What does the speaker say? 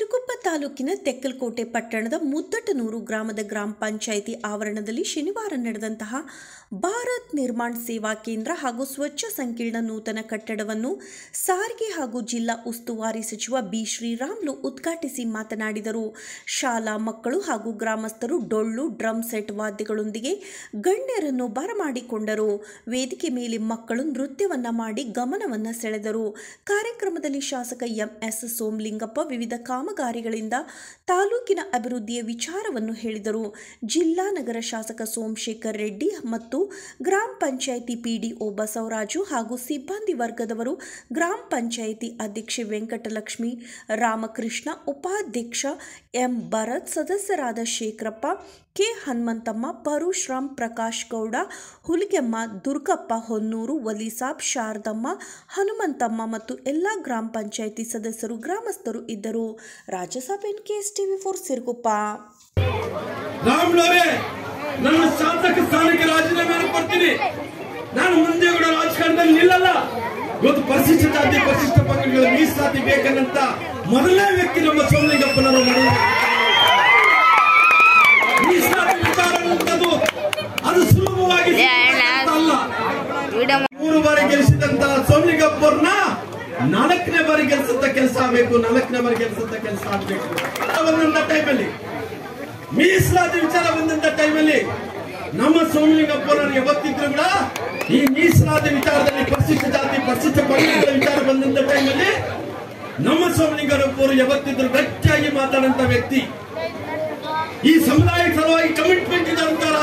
ಸಿರುಗುಪ್ಪ ತಾಲೂಕಿನ ತೆಕ್ಕಲಕೋಟೆ ಪಟ್ಟಣದ ಮುದ್ದಟನೂರು ಗ್ರಾಮದ ಗ್ರಾಮ ಪಂಚಾಯಿತಿ ಆವರಣದಲ್ಲಿ ಶನಿವಾರ ನಡೆದಂತಹ ಭಾರತ್ ನಿರ್ಮಾಣ ಸೇವಾ ಕೇಂದ್ರ ಹಾಗೂ ಸ್ವಚ್ಛ ಸಂಕೀರ್ಣ ನೂತನ ಕಟ್ಟಡವನ್ನು ಸಾರಿಗೆ ಹಾಗೂ ಜಿಲ್ಲಾ ಉಸ್ತುವಾರಿ ಸಚಿವ ಬಿ ಶ್ರೀರಾಮ್ಲು ಉದ್ಘಾಟಿಸಿ ಮಾತನಾಡಿದರು ಶಾಲಾ ಮಕ್ಕಳು ಹಾಗೂ ಗ್ರಾಮಸ್ಥರು ಡೊಳ್ಳು ಡ್ರಮ್ ಸೆಟ್ ವಾದ್ಯಗಳೊಂದಿಗೆ ಗಣ್ಯರನ್ನು ಬರಮಾಡಿಕೊಂಡರು ವೇದಿಕೆ ಮೇಲೆ ಮಕ್ಕಳು ನೃತ್ಯವನ್ನ ಮಾಡಿ ಗಮನವನ್ನ ಸೆಳೆದರು ಕಾರ್ಯಕ್ರಮದಲ್ಲಿ ಶಾಸಕ ಎಂಎಸ್ ಸೋಮಲಿಂಗಪ್ಪ ವಿವಿಧ ಕಾಮಗಾರಿಗಳಿಂದ ತಾಲೂಕಿನ ಅಭಿವೃದ್ಧಿಯ ವಿಚಾರವನ್ನು ಹೇಳಿದರು ಜಿಲ್ಲಾ ನಗರ ಶಾಸಕ ಸೋಮಶೇಖರ್ ರೆಡ್ಡಿ ಮತ್ತು ಗ್ರಾಮ ಪಂಚಾಯಿತಿ ಪಿಡಿಒ ಬಸವರಾಜು ಹಾಗೂ ಸಿಬ್ಬಂದಿ ವರ್ಗದವರು ಗ್ರಾಮ ಪಂಚಾಯಿತಿ ಅಧ್ಯಕ್ಷೆ ವೆಂಕಟಲಕ್ಷ್ಮಿ ರಾಮಕೃಷ್ಣ ಉಪಾಧ್ಯಕ್ಷ ಎಂ ಭರತ್ ಸದಸ್ಯರಾದ ಶೇಖರಪ್ಪ ಕೆ ಹನುಮಂತಮ್ಮ ಪರಶುರಾಮ್ ಪ್ರಕಾಶ್ ಗೌಡ ಹುಲಿಗೆಮ್ಮ ದುರ್ಗಪ್ಪ ಹೊನ್ನೂರು ವಲಿಸಾಬ್ ಶಾರದಮ್ಮ ಹನುಮಂತಮ್ಮ ಮತ್ತು ಎಲ್ಲ ಗ್ರಾಮ ಪಂಚಾಯಿತಿ ಸದಸ್ಯರು ಗ್ರಾಮಸ್ಥರು ಇದ್ದರು ರಾಜ್ಯಸಭೆ ಕೆಎಸ್ ಟಿವಿ ಫೋರ್ ಸಿರುಗುಪ್ಪ ರಾಮ್ಲವರೇ ನನ್ನ ಶಾಸಕ ಸ್ಥಾನಕ್ಕೆ ರಾಜೀನಾಮೆ ಕೊಡ್ತೀನಿ ನಾನು ಮುಂದೆ ಕೂಡ ರಾಜಕಾರಣದಲ್ಲಿ ನಿಲ್ಲಲ್ಲ ಇವತ್ತು ಪರಿಶಿಷ್ಟ ಜಾತಿ ಪರಿಶಿಷ್ಟ ಪಂಗಡಗಳ ಮೀಸಲಾತಿ ಬೇಕನ್ನಂತ ಮೊದಲನೇ ವ್ಯಕ್ತಿ ನಮ್ಮ ಸೋಮಲಿಂಗಪ್ಪನವರು ಮನೆ ಮೀಸಲಾತಿ ವಿಚಾರ ಅನ್ನುವಂಥದ್ದು ಅದು ಸುಲಭವಾಗಿ ಸಿಗುವಂಥದ್ದು ಅಲ್ಲ ಮೂರು ಬಾರಿ ಗೆಲ್ಲಿಸಿದಂತ ಸೋಮಲಿಂಗಪ್ಪವ್ರನ್ನ ನಾಲ್ಕನೇ ಬಾರಿ ಗೆಲ್ಸಂತ ಕೆಲಸ ಆಗಬೇಕು ನಾಲ್ಕನೇ ಬಾರಿ ಗೆಲ್ಸಂತ ಕೆಲಸ ಆಗ್ಬೇಕು ಒಂದೊಂದ ಟೈಮಲ್ಲಿ ಮೀಸಲಾತಿ ವಿಚಾರ ಬಂದಂತ ಟೈಮಲ್ಲಿ ನಮ್ಮ ಸೋಮಲಿಂಗಪ್ಪನವರು ಯಾವತ್ತಿದ್ರು ಕೂಡ ಈ ಮೀಸಲಾತಿ ವಿಚಾರದಲ್ಲಿ ಪರಿಶಿಷ್ಟ ಜಾತಿ ಪರಿಶಿಷ್ಟ ಪಂಗಡಗಳ ವಿಚಾರ ಬಂದಂತ ಟೈಮಲ್ಲಿ ನಮ್ಮ ಸೋಮಲಿಂಗಪ್ಪವರು ಯಾವತ್ತಿದ್ರು ಗಟ್ಟಿಯಾಗಿ ಮಾತಾಡಂತ ವ್ಯಕ್ತಿ ಈ ಸಮುದಾಯಕ್ಕೆ ಸಲುವಾಗಿ ಕಮಿಟ್ಮೆಂಟ್ ಇದ್ದಂತ